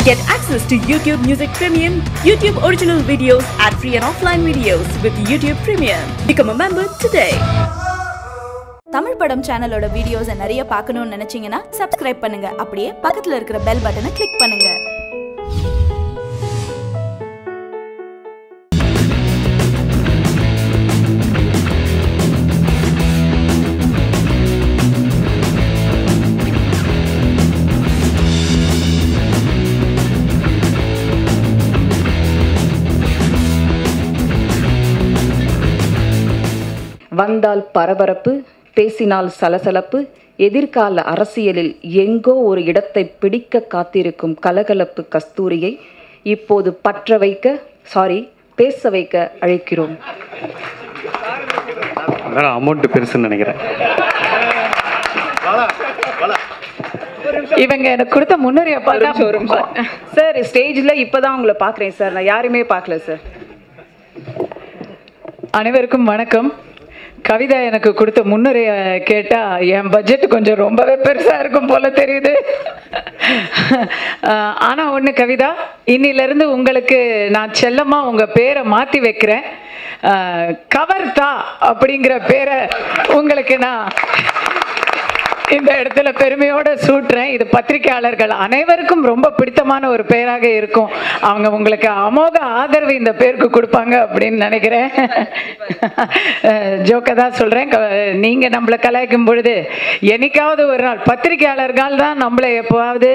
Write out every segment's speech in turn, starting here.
Get access to YouTube Music Premium, YouTube original videos, ad free and offline videos with YouTube Premium. Become a member today. Tamil படம் சேனலோட வீடியோஸை நிறைய பார்க்கணும்னு நினைச்சீங்கன்னா subscribe பண்ணுங்க அப்படியே பக்கத்துல இருக்கிற பெல் பட்டனை கிளிக் பண்ணுங்க வந்தால் பரபரப்பு பேசினால் சலசலப்பு எதிர்கால அரசியலில் எங்கோ ஒரு இடத்தை பிடிக்க காத்திருக்கும் கலகலப்பு கஸ்தூரியை இப்போது பற்ற வைக்க சாரி பேச வைக்க அழைக்கிறோம் அதனால் அமௌண்ட் பெருசுன்னு நினைக்கிறேன் இவங்க எனக்கு கொடுத்த முன்னுரிமை பார்த்தா ஒரு நிமிஷம் சார் ஸ்டேஜில் இப்போதான் உங்களை பார்க்குறேன் சார் நான் யாரையுமே பார்க்கல சார் அனைவருக்கும் வணக்கம் கவிதா எனக்கு கொடுத்த முன்னுரையை கேட்டால் என் பட்ஜெட் கொஞ்சம் ரொம்பவே பெருசாக இருக்கும் போல தெரியுது ஆனால் ஒன்று கவிதா இன்னிலிருந்து உங்களுக்கு நான் செல்லமாக உங்கள் பேரை மாற்றி வைக்கிறேன் கவர்தா அப்படிங்கிற பேரை உங்களுக்கு நான் இந்த இடத்துல பெருமையோட சூட்டுறேன் இது பத்திரிகையாளர்கள் அனைவருக்கும் ரொம்ப பிடித்தமான ஒரு பெயராக இருக்கும் அவங்க உங்களுக்கு அமோக ஆதரவு இந்த பேருக்கு கொடுப்பாங்க அப்படின்னு நினைக்கிறேன் ஜோக்க தான் சொல்கிறேன் நீங்கள் நம்மளை கலாய்க்கும் பொழுது என்னைக்காவது ஒரு நாள் பத்திரிகையாளர்கள் தான் நம்மளை எப்போவாவது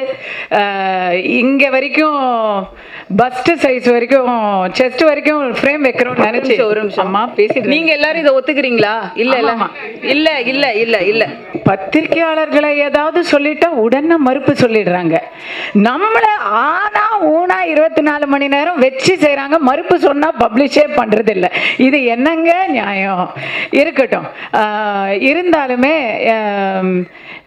இங்கே வரைக்கும் பஸ்ட் சைஸ் வரைக்கும் செஸ்ட் வரைக்கும் ஃப்ரேம் வைக்கிறோம்னு நினைச்சு ஒரு நிமிஷம் அம்மா பேசிட்டு நீங்க எல்லாரும் இதை ஒத்துக்கிறீங்களா இல்ல இல்ல ஆமாமா. இல்ல இல்ல இல்ல இல்ல பத்திரிகையாளர்களை ஏதாவது சொல்லிட்டா உடனே மறுப்பு சொல்லிடுறாங்க நம்மள ஆனா ஊனா இருபத்தி நாலு மணி நேரம் வச்சு செய்றாங்க மறுப்பு சொன்னா பப்ளிஷே பண்றது இல்ல இது என்னங்க நியாயம் இருக்கட்டும் ஆஹ் இருந்தாலுமே ஆம்,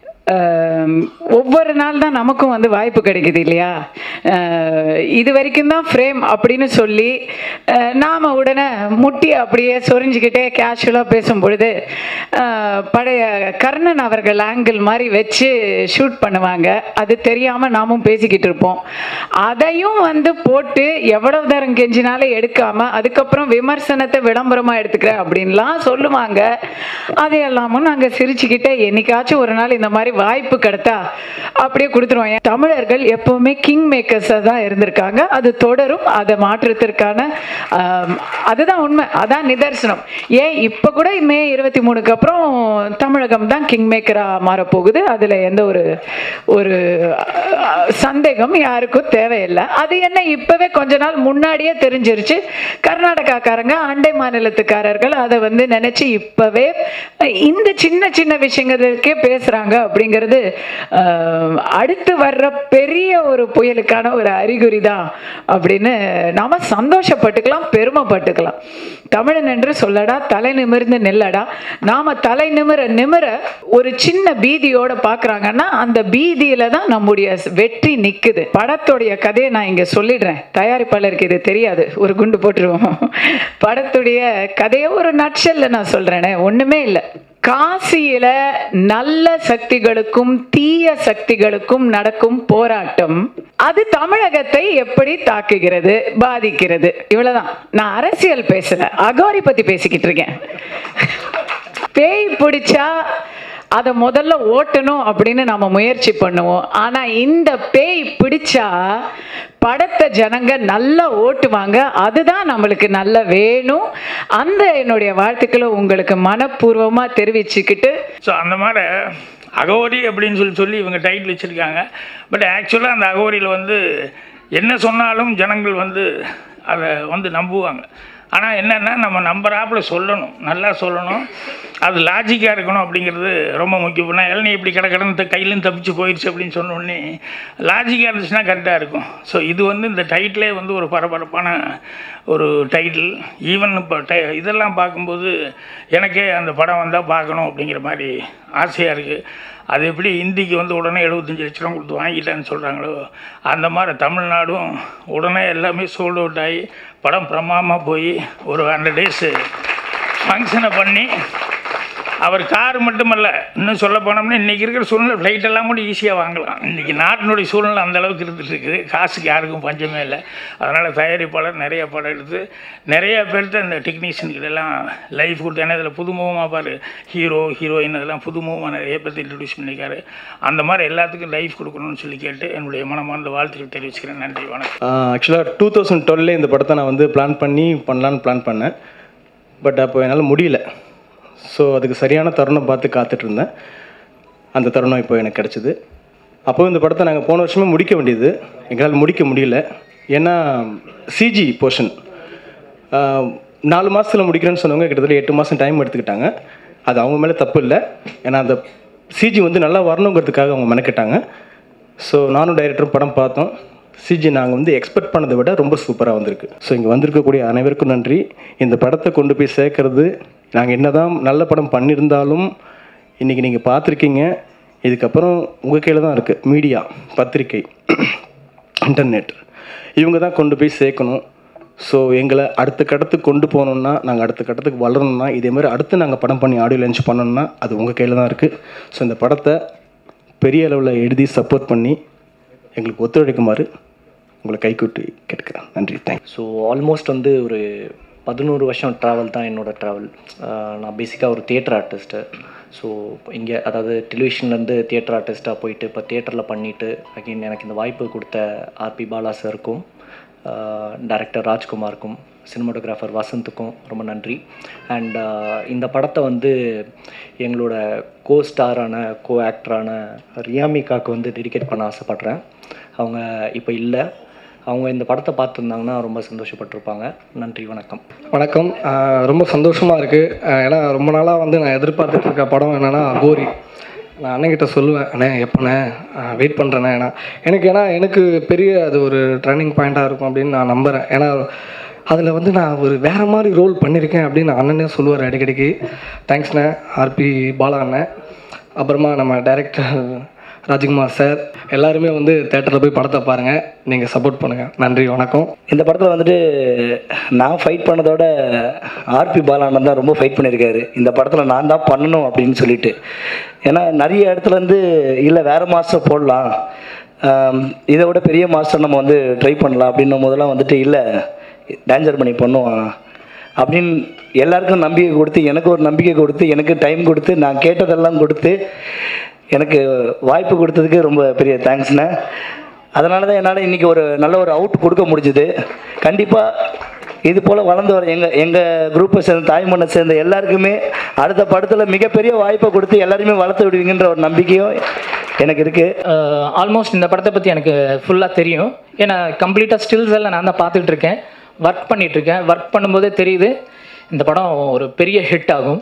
ஆம், ஒவ்வொரு நாள் தான் நமக்கும் வந்து வாய்ப்பு கிடைக்குது இல்லையா ஆஹ் இது வரைக்கும் தான் ஃப்ரேம் அப்படின்னு சொல்லி ஆஹ் நாம உடனே முட்டி அப்படியே சொரிஞ்சுக்கிட்டே கேஷுவலாக பேசும் பொழுது ஆஹ் பழைய கர்ணன் அவர்கள் ஆங்கிள் மாதிரி வச்சு ஷூட் பண்ணுவாங்க அது தெரியாமல் நாமும் பேசிக்கிட்டு இருப்போம் அதையும் வந்து போட்டு எவ்வளவு தரம் கெஞ்சினாலும் எடுக்காம அதுக்கப்புறம் விமர்சனத்தை விளம்பரமாக எடுத்துக்கிறேன் அப்படின்லாம் சொல்லுவாங்க அதையெல்லாமும் நாங்கள் சிரிச்சுக்கிட்டே என்னைக்காச்சும் ஒரு நாள் இந்த மாதிரி வாய்ப்பு கிடைத்தா அப்படியே கொடுத்துருவோம் ஏன் தமிழர்கள் எப்பவுமே கிங் மேக்கர்ஸாக தான் இருந்திருக்காங்க அது தொடரும் அதை மாற்றத்திற்கான ஆம், அதுதான் உண்மை அதான் நிதர்சனம் ஏன் இப்போ கூட மே இருபத்தி மூணுக்கு அப்புறம் தமிழகம் தான் கிங் மேக்கராக மாறப்போகுது அதில் எந்த ஒரு ஒரு அஹ், சந்தேகம் யாருக்கும் தேவையில்லை அது என்ன இப்போவே கொஞ்ச நாள் முன்னாடியே தெரிஞ்சிருச்சு கர்நாடகாக்காரங்க அண்டை மாநிலத்துக்காரர்கள் அதை வந்து நினச்சி இப்போவே இந்த சின்ன சின்ன விஷயங்களுக்கே பேசுகிறாங்க அப்படிங்கிறது ஆஹ், அடுத்து வர்ற பெரிய ஒரு புயலுக்கான ஒரு அறிகுறி தான் அப்படின்னு நாம சந்தோஷப்பட்டுக்கலாம் பெருமைப்பட்டுக்கலாம் தமிழன் என்று சொல்லடா தலை நிமிர்ந்து நில்லடா நாம தலை நிமிர நிமிர ஒரு சின்ன பீதியோட பார்க்கறாங்கன்னா அந்த பீதியில தான் நம்முடைய வெற்றி நிக்குது படத்துடைய கதையை நான் இங்க சொல்லிடுறேன் தயாரிப்பாளருக்கு இது தெரியாது ஒரு குண்டு போட்டுருவோம் படத்துடைய கதையை ஒரு நட்சல்ல நான் சொல்றேனே ஒண்ணுமே இல்லை காசியில நல்ல சக்திகளுக்கும் தீய சக்திகளுக்கும் நடக்கும் போராட்டம் அது தமிழகத்தை எப்படி தாக்குகிறது பாதிக்கிறது இவ்வளவுதான் நான் அரசியல் பேசல அகோரி பத்தி பேசிக்கிட்டு இருக்கேன் பேய் பிடிச்சா அதை முதல்ல ஓட்டணும் அப்படின்னு நம்ம முயற்சி பண்ணுவோம் ஆனா இந்த பேய் பிடிச்சா படத்தை ஜனங்க நல்லா ஓட்டுவாங்க அதுதான் நம்மளுக்கு நல்லா வேணும் அந்த என்னுடைய வாழ்த்துக்களை உங்களுக்கு மனப்பூர்வமா தெரிவிச்சுக்கிட்டு ஸோ அந்த மாதிரி அகோரி அப்படின்னு சொல்லி சொல்லி இவங்க டைட்டில் வச்சுருக்காங்க பட் ஆக்சுவலாக அந்த அகோரியில் வந்து என்ன சொன்னாலும் ஜனங்கள் வந்து அதை வந்து நம்புவாங்க ஆனால் என்னென்னா நம்ம நம்புறாப்புல சொல்லணும் நல்லா சொல்லணும் அது லாஜிக்காக இருக்கணும் அப்படிங்கிறது ரொம்ப முக்கியம் இப்போ நான் இளநீ இப்படி கிடக்கிடன்னு கையிலேருந்து தப்பிச்சு போயிடுச்சு அப்படின்னு சொன்ன உடனே லாஜிக்காக இருந்துச்சுன்னா கரெக்டாக இருக்கும் ஸோ இது வந்து இந்த டைட்டிலே வந்து ஒரு பரபரப்பான ஒரு டைட்டில் ஈவன் இப்போ டை இதெல்லாம் பார்க்கும்போது எனக்கே அந்த படம் வந்தால் பார்க்கணும் அப்படிங்கிற மாதிரி ஆசையாக இருக்குது அது எப்படி இந்திக்கு வந்து உடனே எழுபத்தஞ்சி லட்ச ரூபா கொடுத்து வாங்கிட்டேன்னு சொல்கிறாங்களோ அந்த மாதிரி தமிழ்நாடும் உடனே எல்லாமே சோல்ட் அவுட் ஆகி படம் பிரமாமாக போய் ஒரு ஹண்ட்ரட் டேஸு ஃபங்க்ஷனை பண்ணி அவர் கார் மட்டுமல்ல இன்னும் சொல்ல போனோம்னா இன்றைக்கி இருக்கிற சூழ்நிலை ஃப்ளைட் எல்லாம் கூட ஈஸியாக வாங்கலாம் இன்றைக்கி நாட்டினுடைய சூழ்நிலை அந்த அளவுக்கு இருந்துட்டு இருக்குது காசுக்கு யாருக்கும் பஞ்சமே இல்லை அதனால் தயாரிப்பாளர் நிறைய படம் எடுத்து நிறைய பேர்த்த இந்த டெக்னீஷியன்கள் எல்லாம் லைஃப் கொடுத்து ஏன்னா இதில் புதுமுகமாக பாரு ஹீரோ ஹீரோயின் அதெல்லாம் புதுமுகமாக நிறைய பேர்த்து இன்ட்ரடியூஸ் பண்ணியிருக்காரு அந்த மாதிரி எல்லாத்துக்கும் லைஃப் கொடுக்கணும்னு சொல்லி கேட்டு என்னுடைய மனமார்ந்த வாழ்த்துக்கள் தெரிவிச்சுக்கிறேன் நன்றி வணக்கம் ஆக்சுவலாக டூ தௌசண்ட் டுவெல்ல இந்த படத்தை நான் வந்து பிளான் பண்ணி பண்ணலான்னு பிளான் பண்ணேன் பட் அப்போ என்னால் முடியல ஸோ அதுக்கு சரியான தருணம் பார்த்து காத்துட்டு இருந்தேன் அந்த தருணம் இப்போ எனக்கு கிடச்சிது அப்போ இந்த படத்தை நாங்கள் போன வருஷமே முடிக்க வேண்டியது எங்களால் முடிக்க முடியல ஏன்னா சிஜி போர்ஷன் நாலு மாதத்தில் முடிக்கிறேன்னு சொன்னவங்க கிட்டத்தட்ட எட்டு மாதம் டைம் எடுத்துக்கிட்டாங்க அது அவங்க மேலே தப்பு இல்லை ஏன்னா அந்த சிஜி வந்து நல்லா வரணுங்கிறதுக்காக அவங்க மெனக்கிட்டாங்க ஸோ நானும் டைரக்டரும் படம் பார்த்தோம் சிஜி நாங்கள் வந்து எக்ஸ்பெக்ட் பண்ணதை விட ரொம்ப சூப்பராக வந்திருக்கு ஸோ இங்கே வந்திருக்கக்கூடிய அனைவருக்கும் நன்றி இந்த படத்தை கொண்டு போய் சேர்க்கறது நாங்கள் என்னதான் நல்ல படம் பண்ணியிருந்தாலும் இன்றைக்கி நீங்கள் பார்த்துருக்கீங்க இதுக்கப்புறம் உங்கள் கையில் தான் இருக்குது மீடியா பத்திரிக்கை இன்டர்நெட் இவங்க தான் கொண்டு போய் சேர்க்கணும் ஸோ எங்களை அடுத்த கட்டத்துக்கு கொண்டு போகணுன்னா நாங்கள் அடுத்த கட்டத்துக்கு வளரணும்னா இதே மாதிரி அடுத்து நாங்கள் படம் பண்ணி ஆடியோ லான்ச் பண்ணணும்னா அது உங்கள் கையில் தான் இருக்குது ஸோ இந்த படத்தை பெரிய அளவில் எழுதி சப்போர்ட் பண்ணி எங்களுக்கு ஒத்துழைக்குமாறு உங்களை கைக்கூட்டி கேட்குறேன் நன்றி தேங்க்ஸ் ஸோ ஆல்மோஸ்ட் வந்து ஒரு பதினோரு வருஷம் ட்ராவல் தான் என்னோடய ட்ராவல் நான் பேசிக்காக ஒரு தியேட்டர் ஆர்டிஸ்ட்டு ஸோ இங்கே அதாவது டெலிவிஷன்லேருந்து தியேட்டர் ஆர்டிஸ்ட்டாக போயிட்டு இப்போ தியேட்டரில் பண்ணிவிட்டு அகைன் எனக்கு இந்த வாய்ப்பு கொடுத்த ஆர்பி பாலா சாருக்கும் டைரக்டர் ராஜ்குமாருக்கும் சினிமாட்டோகிராஃபர் வசந்துக்கும் ரொம்ப நன்றி அண்ட் இந்த படத்தை வந்து எங்களோட கோ ஸ்டாரான கோ ஆக்டரான ரியாமிகாவுக்கு வந்து டெடிகேட் பண்ண ஆசைப்பட்றேன் அவங்க இப்போ இல்லை அவங்க இந்த படத்தை பார்த்துருந்தாங்கன்னா ரொம்ப சந்தோஷப்பட்டிருப்பாங்க நன்றி வணக்கம் வணக்கம் ஆஹ் ரொம்ப சந்தோஷமாக இருக்குது ஏன்னா ரொம்ப நாளாக வந்து நான் எதிர்பார்த்துட்டு இருக்க படம் என்னென்னா கோரி நான் அண்ணன்கிட்ட சொல்லுவேன் அண்ணே எப்போண்ணே வெயிட் பண்ணுறேண்ணே ஏன்னா எனக்கு ஏன்னா எனக்கு பெரிய அது ஒரு ட்ரைனிங் பாயிண்ட்டாக இருக்கும் அப்படின்னு நான் நம்புகிறேன் ஏன்னா அதில் வந்து நான் ஒரு வேறு மாதிரி ரோல் பண்ணியிருக்கேன் அப்படின்னு அண்ணனே சொல்லுவார் அடிக்கடிக்கு தேங்க்ஸ்ண்ணே ஆர்பி பாலா அண்ணன் அப்புறமா நம்ம டைரக்டர் ராஜ்குமார் சார் எல்லாருமே வந்து தேட்டரில் போய் படத்தை பாருங்கள் நீங்கள் சப்போர்ட் பண்ணுங்கள் நன்றி வணக்கம் இந்த படத்தில் வந்துட்டு நான் ஃபைட் பண்ணதோட ஆர்பி பாலானந்த் தான் ரொம்ப ஃபைட் பண்ணியிருக்காரு இந்த படத்தில் நான் தான் பண்ணணும் அப்படின்னு சொல்லிட்டு ஏன்னா நிறைய இடத்துல வந்து இல்லை வேறு மாஸ்டர் போடலாம் ஆம், இதை விட பெரிய மாஸ்டர் நம்ம வந்து ட்ரை பண்ணலாம் அப்படின்னும் போதெல்லாம் வந்துட்டு இல்லை டேஞ்சர் பண்ணி பண்ணுவான் அப்படின்னு எல்லாருக்கும் நம்பிக்கை கொடுத்து எனக்கு ஒரு நம்பிக்கை கொடுத்து எனக்கு டைம் கொடுத்து நான் கேட்டதெல்லாம் கொடுத்து எனக்கு வாய்ப்பு கொடுத்ததுக்கு ரொம்ப பெரிய தேங்க்ஸ்ண்ணே அதனால தான் என்னால் இன்றைக்கி ஒரு நல்ல ஒரு அவுட் கொடுக்க முடிஞ்சுது கண்டிப்பாக இது போல் வளர்ந்து வர எங்கள் எங்கள் குரூப்பை சேர்ந்த தாய்மண்ணை சேர்ந்த எல்லாருக்குமே அடுத்த படத்தில் மிகப்பெரிய வாய்ப்பை கொடுத்து எல்லாருமே வளர்த்து விடுவீங்கன்ற ஒரு நம்பிக்கையும் எனக்கு இருக்குது ஆல்மோஸ்ட் இந்த படத்தை பற்றி எனக்கு ஃபுல்லாக தெரியும் ஏன்னா கம்ப்ளீட்டாக ஸ்டில்ஸ் எல்லாம் நான் தான் பார்த்துக்கிட்டு இருக்கேன் ஒர்க் பண்ணிகிட்ருக்கேன் ஒர்க் பண்ணும்போதே தெரியுது இந்த படம் ஒரு பெரிய ஹிட் ஆகும்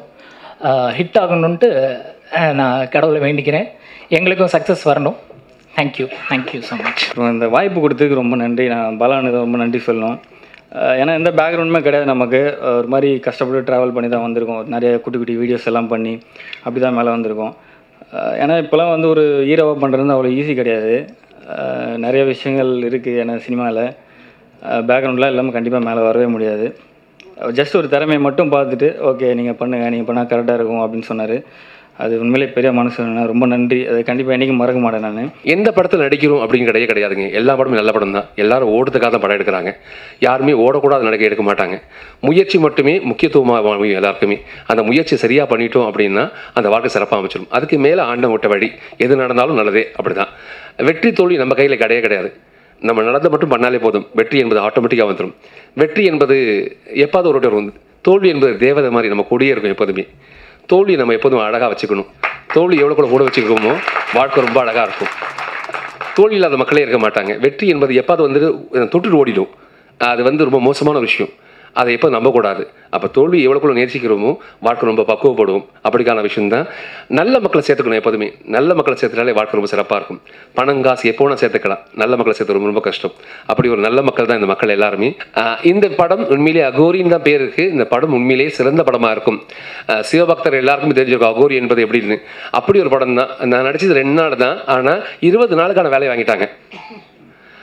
ஹிட் ஆகணுன்ட்டு அஹ், நான் கடவுளை வேண்டிக்கிறேன் எங்களுக்கும் சக்ஸஸ் வரணும் தேங்க்யூ தேங்க்யூ ஸோ மச் அப்புறம் இந்த வாய்ப்பு கொடுத்ததுக்கு ரொம்ப நன்றி நான் பாலானுக்கு ரொம்ப நன்றி சொல்லணும் அஹ் ஏன்னா எந்த பேக்ரவுண்டுமே கிடையாது நமக்கு அஹ் ஒரு மாதிரி கஷ்டப்பட்டு ட்ராவல் பண்ணி தான் வந்திருக்கோம் நிறைய குட்டி குட்டி வீடியோஸ் எல்லாம் பண்ணி அப்படி தான் மேலே வந்திருக்கோம் அஹ் ஏன்னா இப்போலாம் வந்து ஒரு ஹீரோவாக பண்ணுறது அவ்வளோ ஈஸி கிடையாது அஹ் நிறைய விஷயங்கள் இருக்குது ஏன்னா சினிமாவில் பேக்ரவுண்ட்லாம் இல்லாமல் கண்டிப்பாக மேலே வரவே முடியாது ஜஸ்ட் ஒரு திறமையை மட்டும் பார்த்துட்டு ஓகே நீங்கள் பண்ணுங்கள் நீங்கள் பண்ணால் கரெக்டாக இருக்கும் அப்படின்னு சொன்னார் அது உண்மையிலே பெரிய மனசு ரொம்ப நன்றி அதை கண்டிப்பாக என்றைக்கும் மறக்க மாட்டேன் நான் எந்த படத்தில் நடிக்கிறோம் அப்படின்னு கிடையவே கிடையாதுங்க எல்லா படமும் நல்ல படம் தான் எல்லாரும் ஓடுறதுக்காக தான் படம் எடுக்கிறாங்க யாருமே ஓடக்கூடாது நடக்க எடுக்க மாட்டாங்க முயற்சி மட்டுமே முக்கியத்துவமாக அமையும் எல்லாருக்குமே அந்த முயற்சி சரியாக பண்ணிட்டோம் அப்படின்னா அந்த வாழ்க்கை சிறப்பாக அமைச்சிடும் அதுக்கு மேலே ஆண்டம் விட்ட வழி எது நடந்தாலும் நல்லதே அப்படிதான் வெற்றி தோல்வி நம்ம கையில் கிடையவே கிடையாது நம்ம நடந்து மட்டும் பண்ணாலே போதும் வெற்றி என்பது ஆட்டோமேட்டிக்காக வந்துடும் வெற்றி என்பது எப்பாவது ஒரு வாட்டி வரும் தோல்வி என்பது தேவதை மாதிரி நம்ம கூடயே இருக்கும் எப்போதுமே தோல்வியை நம்ம எப்போதும் அழகாக வச்சுக்கணும் தோல்வி எவ்வளோ கூட கூட வச்சுக்கோமோ வாழ்க்கை ரொம்ப அழகாக இருக்கும் தோல்வி இல்லாத மக்களே இருக்க மாட்டாங்க வெற்றி என்பது எப்பாவது வந்து தொட்டுட்டு ஓடிடும் அது வந்து ரொம்ப மோசமான விஷயம் அதை எப்போ நம்பக்கூடாது அப்போ தோல்வி எவ்வளோக்குள்ள நேசிக்கிறோமோ வாழ்க்கை ரொம்ப பக்குவப்படுவோம் அப்படிக்கான விஷயம் தான் நல்ல மக்களை சேர்த்துக்கணும் எப்போதுமே நல்ல மக்களை சேர்த்துட்டாலே வாழ்க்கை ரொம்ப சிறப்பாக இருக்கும் பணம் காசு எப்போ வேணால் சேர்த்துக்கலாம் நல்ல மக்களை சேர்த்து ரொம்ப ரொம்ப கஷ்டம் அப்படி ஒரு நல்ல மக்கள் தான் இந்த மக்கள் எல்லாருமே ஆஹ் இந்த படம் உண்மையிலேயே அகோரின்னு தான் பேர் இருக்குது இந்த படம் உண்மையிலேயே சிறந்த படமாக இருக்கும் ஆஹ் சிவபக்தர் எல்லாருக்கும் தெரிஞ்சிருக்கும் அகோரி என்பது எப்படின்னு அப்படி ஒரு படம் தான் நான் நடிச்சது ரெண்டு நாள் தான் ஆனால் இருபது நாளுக்கான வேலையை வாங்கிட்டாங்க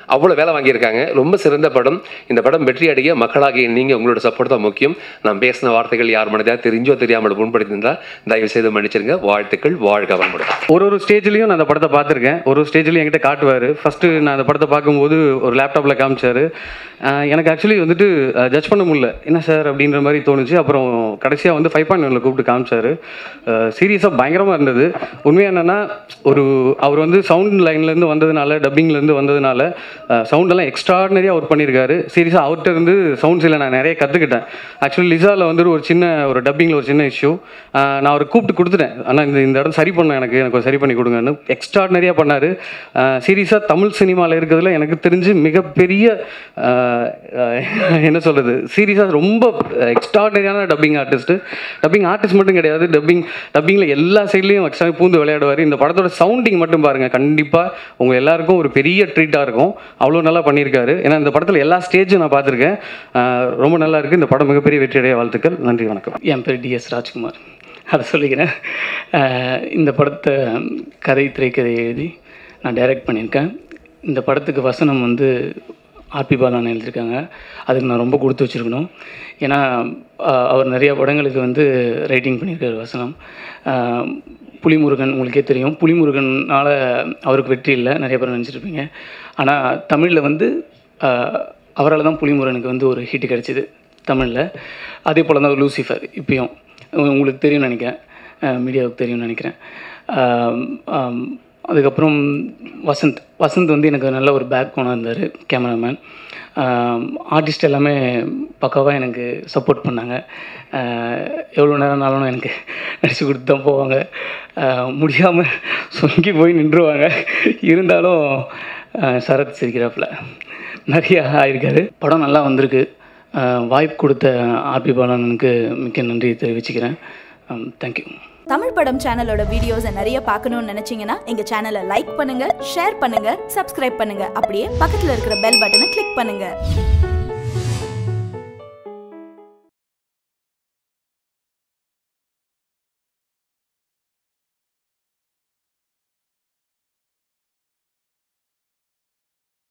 அவ்வளோ வேலை வாங்கியிருக்காங்க ரொம்ப சிறந்த படம் இந்த படம் வெற்றி அடைய மக்களாகிய நீங்கள் உங்களோட சப்போர்ட் தான் முக்கியம் நான் பேசின வார்த்தைகள் யார் மனதாக தெரிஞ்சோ தெரியாமல் புண்படுத்தியிருந்தால் தயவு செய்து மன்னிச்சிருங்க வாழ்த்துக்கள் வாழ்க வளமுடன் ஒரு ஒரு ஸ்டேஜ்லையும் நான் அந்த படத்தை பார்த்துருக்கேன் ஒரு ஒரு ஸ்டேஜ்லையும் என்கிட்ட காட்டுவார் ஃபஸ்ட்டு நான் அந்த படத்தை பார்க்கும்போது ஒரு லேப்டாப்பில் காமிச்சார் எனக்கு ஆக்சுவலி வந்துட்டு ஜட்ஜ் பண்ண முடியல என்ன சார் அப்படின்ற மாதிரி தோணுச்சு அப்புறம் கடைசியாக வந்து ஃபைவ் பாயிண்ட் ஒன்ல கூப்பிட்டு காமிச்சார் சீரியஸாக பயங்கரமாக இருந்தது உண்மையாக என்னென்னா ஒரு அவர் வந்து சவுண்ட் லைன்லேருந்து வந்ததுனால டப்பிங்லேருந்து வந்ததுனால சவுண்டெல்லாம் எக்ஸ்ட்ராடனரியாக அவர் பண்ணியிருக்காரு சீரியஸாக அவர்கிட்ட இருந்து சவுண்ட்ஸில் நான் நிறைய கற்றுக்கிட்டேன் ஆக்சுவலி லிசாவில் வந்துட்டு ஒரு சின்ன ஒரு டப்பிங்கில் ஒரு சின்ன இஷ்யூ நான் அவர் கூப்பிட்டு கொடுத்துட்டேன் ஆனால் இந்த இந்த இடம் சரி பண்ண எனக்கு எனக்கு ஒரு சரி பண்ணி கொடுங்கன்னு எக்ஸ்ட்ராடனரியாக பண்ணார் சீரியஸாக தமிழ் சினிமாவில் இருக்கிறதுல எனக்கு தெரிஞ்சு மிகப்பெரிய ஆஹ், ஆஹ், என்ன சொல்கிறது சீரியஸாக ரொம்ப எக்ஸ்ட்ராடனரியான டப்பிங் ஆர்டிஸ்ட்டு டப்பிங் ஆர்டிஸ்ட் மட்டும் கிடையாது டப்பிங் டப்பிங்கில் எல்லா சைட்லேயும் எக்ஸ்ட்ரா பூந்து விளையாடுவார் இந்த படத்தோட சவுண்டிங் மட்டும் பாருங்கள் கண்டிப்பாக உங்கள் எல்லாருக்கும் ஒரு பெரிய ட்ரீட்டாக இருக்கும் அவ்வளோ நல்லா பண்ணியிருக்காரு ஏன்னா இந்த படத்தில் எல்லா ஸ்டேஜும் நான் பார்த்துருக்கேன் ஆஹ், ரொம்ப நல்லா இருக்குது இந்த படம் மிகப்பெரிய வெற்றியடைய வாழ்த்துக்கள் நன்றி வணக்கம் என் பேர் டிஎஸ் ராஜ்குமார் அதை சொல்லிக்கிறேன் அஹ் இந்த படத்தை கதை திரைக்கதை எழுதி நான் டைரக்ட் பண்ணியிருக்கேன் இந்த படத்துக்கு வசனம் வந்து ஆர்பி பாலான் எழுதியிருக்காங்க அதுக்கு நான் ரொம்ப கொடுத்து வச்சுருக்கணும் ஏன்னா அஹ் அவர் நிறைய படங்களுக்கு வந்து ரைட்டிங் பண்ணியிருக்காரு வசனம் அஹ் புலிமுருகன் உங்களுக்கே தெரியும் புலிமுருகனால் அவருக்கு வெற்றி இல்லை நிறைய பேர் நினச்சிருப்பீங்க ஆனால் தமிழில் வந்து அவரால் தான் புலிமுருகனுக்கு வந்து ஒரு ஹிட் கிடச்சிது தமிழில் அதே போல் தான் லூசிஃபர் இப்பயும் உங்களுக்கு தெரியும்னு நினைக்கிறேன் மீடியாவுக்கு தெரியும்னு நினைக்கிறேன் ஆம், ஆம், அதுக்கப்புறம் வசந்த் வசந்த் வந்து எனக்கு நல்ல ஒரு பேக் போனாக இருந்தார் கேமராமேன் ஆர்டிஸ்ட் எல்லாமே பக்காவாக எனக்கு சப்போர்ட் பண்ணாங்க எவ்வளோ நேரம்னாலும் எனக்கு நடிச்சு கொடுத்து தான் போவாங்க முடியாமல் சொங்கி போய் நின்றுவாங்க இருந்தாலும் ஆஹ், சரத் சிரிக்கிறாப்புல நிறைய ஆயிருக்காரு படம் நல்லா வந்திருக்கு ஆஹ், வாய்ப்பு கொடுத்த ஆர்பி பாலனுக்கு மிக்க நன்றி தெரிவிச்சுக்கிறேன் தேங்க்யூ தமிழ் படம் சேனலோட வீடியோஸை நிறைய பார்க்கணும்னு நினைச்சீங்கன்னா எங்க சேனலை லைக் பண்ணுங்க ஷேர் பண்ணுங்க சப்ஸ்கிரைப் பண்ணுங்க அப்படியே பக்கத்துல இருக்கிற பெல் பட்டனை கிளிக் பண்ணுங்க